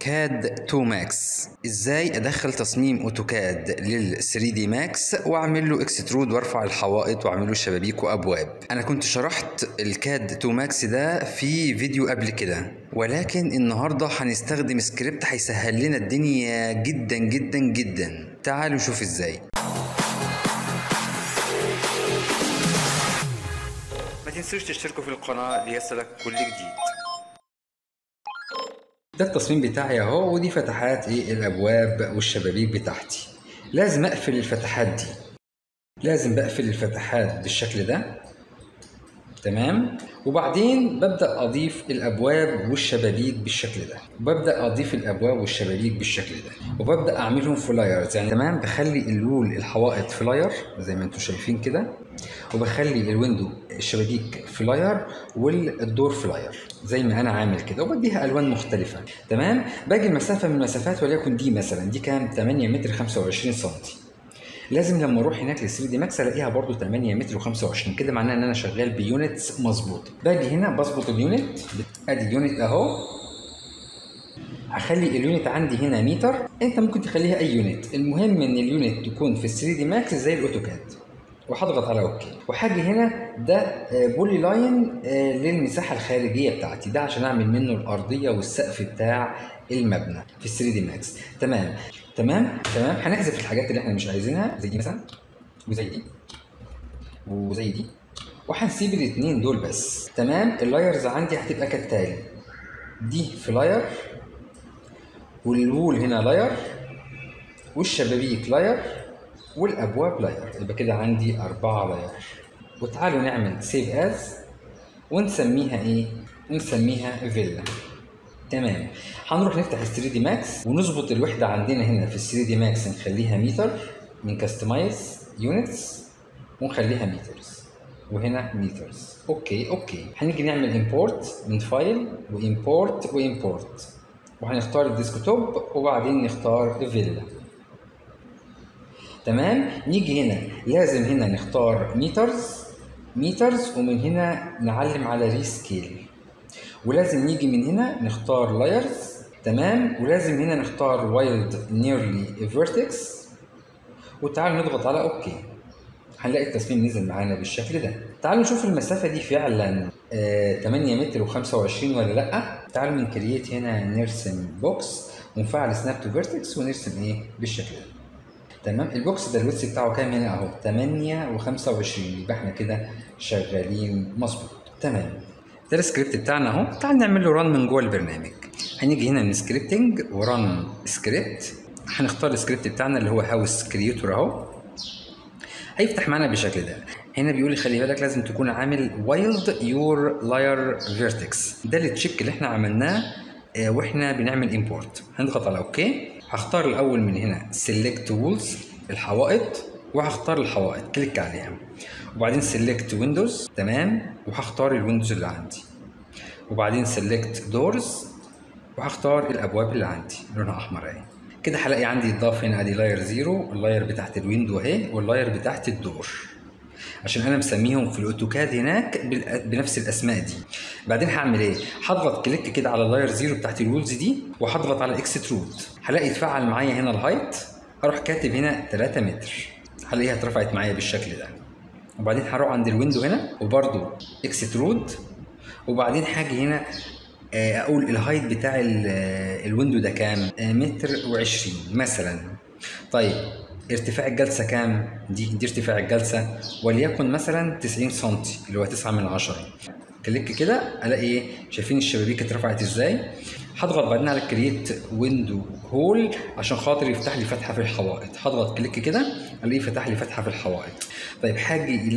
اوتوكاد 2 ماكس ازاي ادخل تصميم اوتوكاد لل 3 دي ماكس واعمل له اكسترود وارفع الحوائط واعمل له شبابيك وابواب انا كنت شرحت الكاد 2 ماكس ده في فيديو قبل كده ولكن النهارده هنستخدم سكريبت هيسهل لنا الدنيا جدا جدا جدا تعالوا نشوف ازاي ما تنسوش تشتركوا في القناه ليصلك كل جديد ده التصميم بتاعي اهو ودي فتحات ايه الابواب والشبابيك بتاعتي لازم اقفل الفتحات دي لازم بقفل الفتحات بالشكل ده تمام وبعدين ببدا اضيف الابواب والشبابيك بالشكل ده وببدا اضيف الابواب والشبابيك بالشكل ده وببدا اعملهم فلايرز يعني تمام بخلي اللول الحوائط فلاير زي ما انتم شايفين كده وبخلي الويندو الشبابيك فلاير والدور فلاير زي ما انا عامل كده وبديها الوان مختلفه تمام باجي المسافه من المسافات وليكن دي مثلا دي كام 8 متر 25 سم لازم لما اروح هناك لل 3 دي ماكس الاقيها برضو 8 متر و25 كده معناه ان انا شغال بيونتس مظبوط باجي هنا بظبط اليونت ادي اليونت اهو هخلي اليونت عندي هنا متر انت ممكن تخليها اي يونت المهم ان اليونت تكون في ال 3 دي ماكس زي الاوتوكاد وهضغط على اوكي وحاجه هنا ده بولي لاين للمساحه الخارجيه بتاعتي ده عشان اعمل منه الارضيه والسقف بتاع المبنى في ال 3 دي ماكس تمام تمام تمام هنحذف الحاجات اللي احنا مش عايزينها زي دي مثلا وزي دي وزي دي وهنسيب الاثنين دول بس تمام اللايرز عندي هتبقى كالتالي دي فلاير والوول هنا لاير والشبابيك لاير والابواب لاير يبقى كده عندي اربعه لاير وتعالوا نعمل سيف از ونسميها ايه ونسميها فيلا تمام هنروح نفتح ال 3 دي ماكس ونظبط الوحده عندنا هنا في ال 3 دي ماكس نخليها متر من كاستمايز يونتس ونخليها مترز وهنا مترز اوكي اوكي هنيجي نعمل امبورت من فايل وامبورت وامبورت وهنختار الديسكتوب وبعدين نختار فيلا تمام نيجي هنا لازم هنا نختار مترز مترز ومن هنا نعلم على ريسكيل ولازم نيجي من هنا نختار لايرز تمام ولازم هنا نختار وايلد نيرلي فيرتكس وتعالوا نضغط على اوكي هنلاقي التصميم نزل معانا بالشكل ده تعالوا نشوف المسافة دي فعلا آه 8 متر و25 ولا لا تعالوا من كرييت هنا نرسم بوكس ونفعل سناب تو فيرتكس ونرسم ايه بالشكل ده تمام البوكس ده الويتس بتاعه كام هنا اهو 8 و25 يبقى احنا كده شغالين مظبوط تمام ده السكريبت بتاعنا اهو تعال نعمل له ران من جوه البرنامج هنيجي هنا من سكريبتنج وران سكريبت هنختار السكريبت بتاعنا اللي هو هاوس كرييتور اهو هيفتح معانا بالشكل ده هنا بيقول لي خلي بالك لازم تكون عامل وايلد يور لاير فيرتكس ده التشيك اللي احنا عملناه اه واحنا بنعمل امبورت هنضغط على اوكي هختار الاول من هنا سيلكت وولز الحوائط وهختار الحوائط كليك عليها وبعدين سيلكت ويندوز تمام وهختار الويندوز اللي عندي وبعدين سيلكت دورز وهختار الابواب اللي عندي لونها احمر اهي كده هلاقي عندي اتضاف هنا ادي لاير زيرو اللاير بتاعت الويندو اهي واللاير بتاعت الدور عشان انا مسميهم في الاوتوكاد هناك بنفس الاسماء دي بعدين هعمل ايه هضغط كليك كده على اللاير زيرو بتاعت الوولز دي وهضغط على اكسترود هلاقي اتفعل معايا هنا الهايت اروح كاتب هنا 3 متر هلاقيها اترفعت معايا بالشكل ده وبعدين هروح عند الويندو هنا وبرده اكسترود وبعدين حاجه هنا اقول الهايت بتاع الويندو ده كام متر و20 مثلا طيب ارتفاع الجلسه كام دي دي ارتفاع الجلسه وليكن مثلا 90 سم اللي هو 9 من 10 كليك كده الاقي ايه شايفين الشبابيك اترفعت ازاي هضغط بعدين على كرييت ويندو هول عشان خاطر يفتح لي فتحه في الحوائط هضغط كليك كده الاقيه فتح لي فتحه في الحوائط طيب هاجي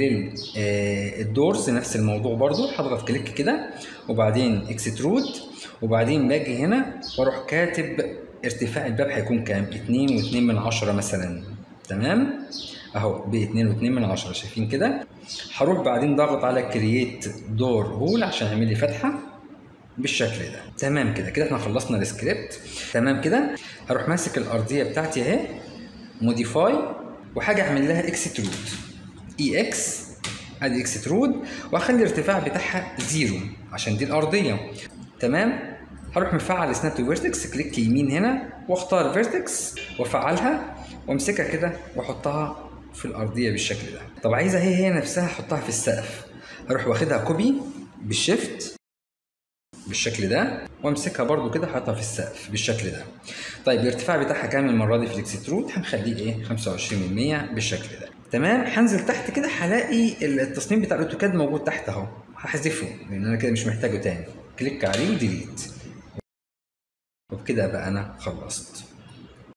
للدورز نفس الموضوع برضو هضغط كليك كده وبعدين اكسترود وبعدين باجي هنا واروح كاتب ارتفاع الباب هيكون كام 2 و2 من 10 مثلا تمام اهو ب 2 و2 من 10 شايفين كده هروح بعدين ضاغط على كرييت دور هول عشان يعمل لي فتحه بالشكل ده تمام كده كده احنا خلصنا السكريبت تمام كده هروح ماسك الارضيه بتاعتي اهي موديفاي وحاجه اعمل لها اكسترود اي اكس ادي اكسترود واخلي الارتفاع بتاعها زيرو عشان دي الارضيه تمام هروح مفعل سناب تو فيرتكس كليك يمين هنا واختار فيرتكس وافعلها وامسكها كده واحطها في الارضيه بالشكل ده طب عايزه هي هي نفسها احطها في السقف اروح واخدها كوبي بالشيفت بالشكل ده وامسكها برضو كده احطها في السقف بالشكل ده طيب الارتفاع بتاعها كام المره دي في الاكسترود هنخليه ايه 25% بالشكل ده تمام هنزل تحت كده هلاقي التصميم بتاع الاوتوكاد موجود تحت اهو هحذفه لان انا كده مش محتاجه تاني كليك عليه وديليت وبكده بقى انا خلصت